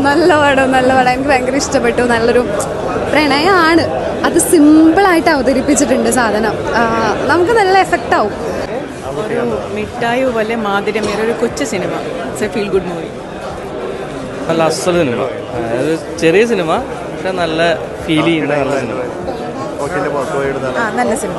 നല്ല പടം നല്ല പടം എനിക്ക് ഭയങ്കര ഇഷ്ടപ്പെട്ടു നല്ലൊരു പ്രണയമാണ് അത് സിമ്പിളായിട്ട് അവതരിപ്പിച്ചിട്ടുണ്ട് സാധനം ആ, നമുക്ക് നല്ല എഫക്റ്റ് ആവും ഒരു മിഠായി പോലെ മാധുര്യമേറെ ഒരു കൊച്ചു സിനിമ it's a feel good movie നല്ല അസൽ സിനിമ അതായത് ചെറിയ സിനിമ പക്ഷെ നല്ല ഫീൽ ചെയ്യുന്ന നല്ല സിനിമ ആ നല്ല സിനിമ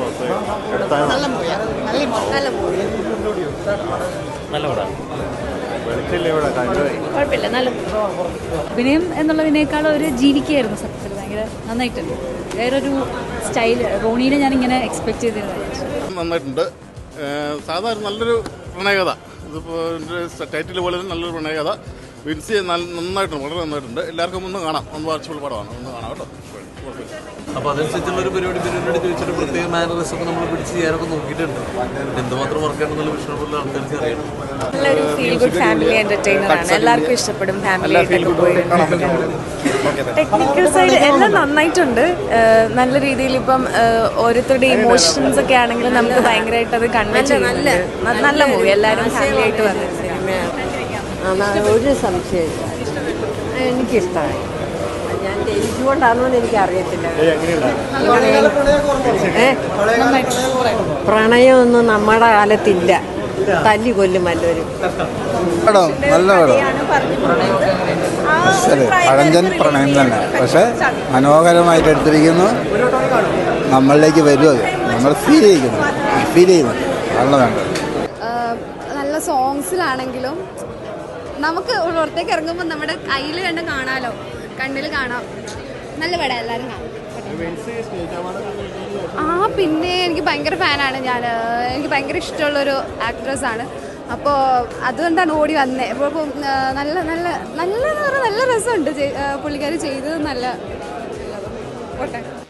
നല്ല പടമാണ് കുഴപ്പമില്ല നല്ല അഭിനയം എന്നുള്ളതിനേക്കാൾ ഒരു ജീവിക്കുകയായിരുന്നു സത്യത്തിൽ ഭയങ്കര നന്നായിട്ടുണ്ട് വേറൊരു സ്റ്റൈൽ റോണീനെ ഞാൻ ഇങ്ങനെ എക്സ്പെക്ട് ചെയ്തിരുന്നു നന്നായിട്ടുണ്ട് ഏഹ് സാധാരണ നല്ലൊരു പ്രണയകഥ ഇതിപ്പോൾ ടൈറ്റിൽ പോലെ തന്നെ നല്ലൊരു പ്രണയകഥ വിൻസി നല്ല നന്നായിട്ടുണ്ട് വളരെ നന്നായിട്ടുണ്ട് എല്ലാവർക്കും ഒന്ന് കാണാം ഒന്ന് വാട്സപ്പ് പടമാണ് ഒന്ന് കാണാം കേട്ടോ കുഴപ്പമില്ല അപ്പോൾ അതനുസരിച്ചുള്ള ഒരു പരിപാടി പരിപാടി ചോദിച്ചിട്ട് പ്രത്യേക മാനറസ് ഒക്കെ നമ്മൾ പിടിച്ച് ചെയ്യാനൊക്കെ നോക്കിയിട്ടുണ്ട് എന്തുമാത്രം വർക്ക് ആണെന്നുള്ള വിഷയമുള്ള ആൾക്കാർക്ക് അറിയണം നല്ലൊരു ഫീൽ ഗുഡ് ഫാമിലി എന്റർടൈനർ ആണ് എല്ലാവർക്കും ഇഷ്ടപ്പെടും ഫാമിലി ആയിട്ടൊക്കെ പോയി ടെക്നിക്കൽ സൈഡ് എല്ലാം നന്നായിട്ടുണ്ട് ഏഹ് നല്ല രീതിയിൽ ഇപ്പം ഏഹ് ഓരോരുത്തരുടെ ഇമോഷൻസ് ഒക്കെ ആണെങ്കിലും നമുക്ക് ഭയങ്കരമായിട്ട് അത് കൺവേ നല്ല നല്ല മൂവി എല്ലാവരും ഫാമിലി ആയിട്ട് വന്നത് ഒരു സംശയമില്ല എനിക്കിഷ്ടമായി ഞാൻ ജനിച്ചുകൊണ്ടാണെന്ന് എനിക്ക് അറിയത്തില്ല പ്രണയമൊന്നും നമ്മുടെ കാലത്തില്ല തല്ലി കൊല്ലും വല്ലവരും പടം നല്ല പടം ശരി പഴഞ്ചൻ പ്രണയം തന്നെ പക്ഷെ മനോഹരമായിട്ട് എടുത്തിരിക്കുന്നു നമ്മളിലേക്ക് വരും അത് നമ്മൾ ഫീൽ ചെയ്യിക്കുന്നു ഫീൽ ചെയ്യുന്നു നല്ല വേണ്ടത് ആ, നല്ല സോങ്സിലാണെങ്കിലും നമുക്ക് പുറത്തേക്ക് ഇറങ്ങുമ്പോൾ നമ്മുടെ കയ്യിൽ കണ്ട് കാണാലോ കണ്ണിൽ കാണാം നല്ല പടം എല്ലാവരും കാണാം ആ പിന്നെ എനിക്ക് ഭയങ്കര ഫാനാണ് ഞാൻ എനിക്ക് ഭയങ്കര ഇഷ്ടമുള്ളൊരു ആക്ട്രസ് ആണ് അപ്പോൾ അതുകൊണ്ടാണ് ഓടി വന്നത് അപ്പോൾ ഇപ്പം, ആ, നല്ല നല്ല നല്ല എന്ന് പറഞ്ഞാൽ നല്ല രസമുണ്ട് പുള്ളിക്കാർ ചെയ്തത് നല്ല പോട്ടെ